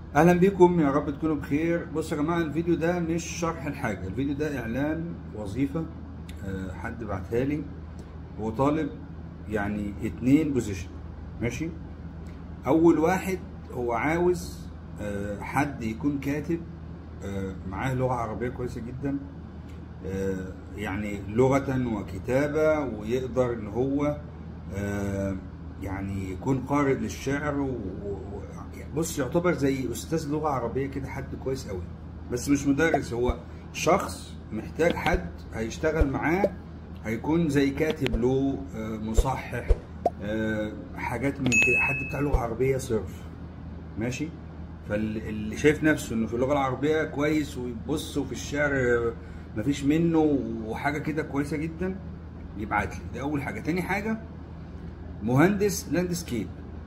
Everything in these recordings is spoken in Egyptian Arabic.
اهلا بيكم يا رب تكونوا بخير بصوا يا جماعه الفيديو ده مش شرح الحاجه الفيديو ده اعلان وظيفه آه، حد بعتها لي هو طالب يعني اتنين بوزيشن ماشي اول واحد هو عاوز آه، حد يكون كاتب آه، معاه لغه عربيه كويسه جدا آه، يعني لغه وكتابه ويقدر ان هو آه، يعني يكون قارئ للشعر و... و... بص يعتبر زي استاذ لغه عربيه كده حد كويس قوي بس مش مدرس هو شخص محتاج حد هيشتغل معاه هيكون زي كاتب له آه، مصحح آه، حاجات من كده حد بتاع لغه عربيه صرف ماشي فاللي شايف نفسه انه في اللغه العربيه كويس ويبص وفي الشعر آه، مفيش منه وحاجه كده كويسه جدا يبعت لي ده اول حاجه تاني حاجه مهندس لاندسكيب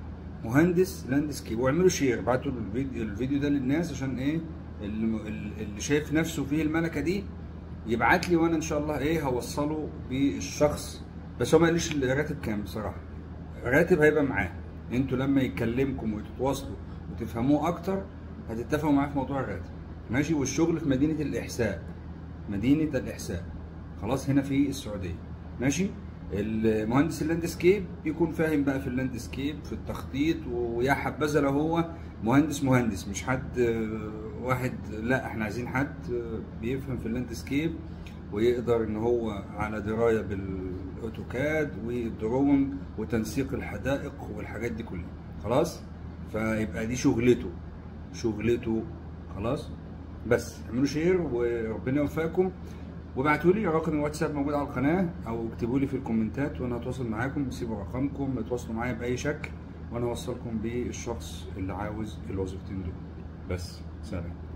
مهندس لاندسكيب واعملوا شير ابعتوا الفيديو, الفيديو ده للناس عشان ايه اللي, اللي شايف نفسه فيه الملكه دي يبعت لي وانا ان شاء الله ايه هوصله بالشخص بس هو ما قاليش الراتب كام بصراحه الراتب هيبقى معاه انتوا لما يكلمكم وتتواصلوا وتفهموه اكتر هتتفقوا معاه في موضوع الراتب ماشي والشغل في مدينه الاحساء مدينه الاحساء خلاص هنا في السعوديه ماشي المهندس اللاندسكيب يكون فاهم بقى في اللاندسكيب في التخطيط ويا حبذا لو هو مهندس مهندس مش حد آه، واحد لا احنا عايزين حد آه، بيفهم في اللاندسكيب ويقدر ان هو على درايه بالاوتوكاد والدرون وتنسيق الحدائق والحاجات دي كلها خلاص فيبقى دي شغلته شغلته خلاص بس اعملوا شير وربنا يوفقكم وابعتوا لي رقم الواتساب موجود على القناه او اكتبوا لي في الكومنتات وانا هتواصل معاكم سيبوا رقمكم اتواصلوا معايا باي شكل وانا اوصلكم بالشخص اللي عاوز الوظيفتين دول بس سلام